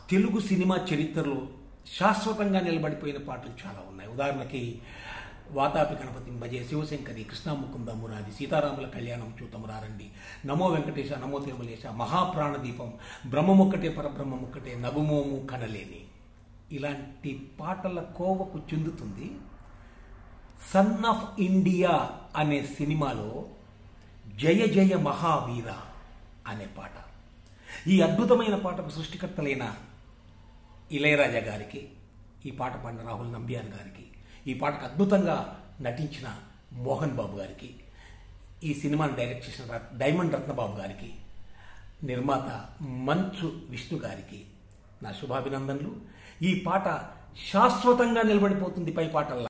Telugu cinema చరిత్రలో శాశ్వతంగా నిలబడిపోయిన పాటలు చాలా ఉన్నాయి ఉదాహరణకి వాతాపి గణపతి భజే శివశంకరి కృష్ణాముకుంద మురారి సీతారాముల కళ్యాణం చూతమురారండి నమో వెంకటేశ నమో తిరుమలేశ మహాప్రాణదీపం బ్రహ్మముక్కటే పరబ్రహ్మముక్కటే నగుమోము కనలేని ఇలాంటి పాటల కోవకు చెందుతుంది సన్ ఆఫ్ ఇండియా అనే సినిమాలో జయ జయ మహావీర అనే పాట ఈ అద్భుతమైన పాటకు సృష్టికర్తలైన ఇళయరాజా గారికి ఈ పాట పాడిన రాహుల్ నంబియాన్ గారికి ఈ పాటకు అద్భుతంగా నటించిన మోహన్ బాబు గారికి ఈ సినిమాను డైరెక్ట్ చేసిన డైమండ్ రత్నబాబు గారికి నిర్మాత మంచు విష్ణు గారికి నా శుభాభినందనలు ఈ పాట శాశ్వతంగా నిలబడిపోతుంది పై పాటల్లా